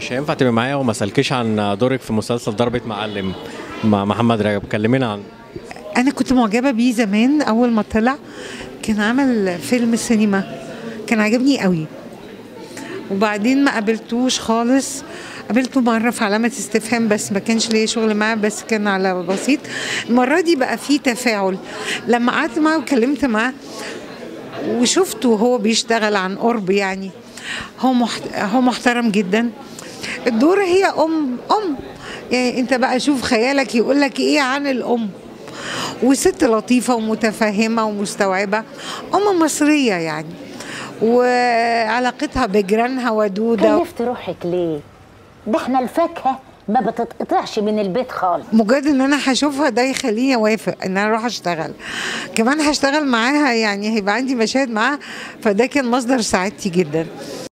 مش هينفع تبقى معايا وما اسالكيش عن دورك في مسلسل ضربة معلم مع محمد رجب كلمينا عن انا كنت معجبه بيه زمان اول ما طلع كان عمل فيلم سينما كان عجبني قوي وبعدين ما قابلتوش خالص قابلته مرة في علامة استفهام بس ما كانش ليا شغل معاه بس كان على بسيط المرة دي بقى في تفاعل لما قعدت معاه وكلمت معاه وشفته وهو بيشتغل عن قرب يعني هو محت... هو محترم جدا الدور هي ام ام يعني انت بقى شوف خيالك يقول لك ايه عن الام وست لطيفه ومتفهمه ومستوعبه ام مصريه يعني وعلاقتها بجيرانها ودوده كلفت روحك ليه؟ ده احنا الفاكهه ما بتتقطعش من البيت خالص مجرد ان انا هشوفها ده يخليني اوافق ان انا اروح اشتغل كمان هشتغل معاها يعني هيبقى عندي مشاهد معاها فده كان مصدر سعادتي جدا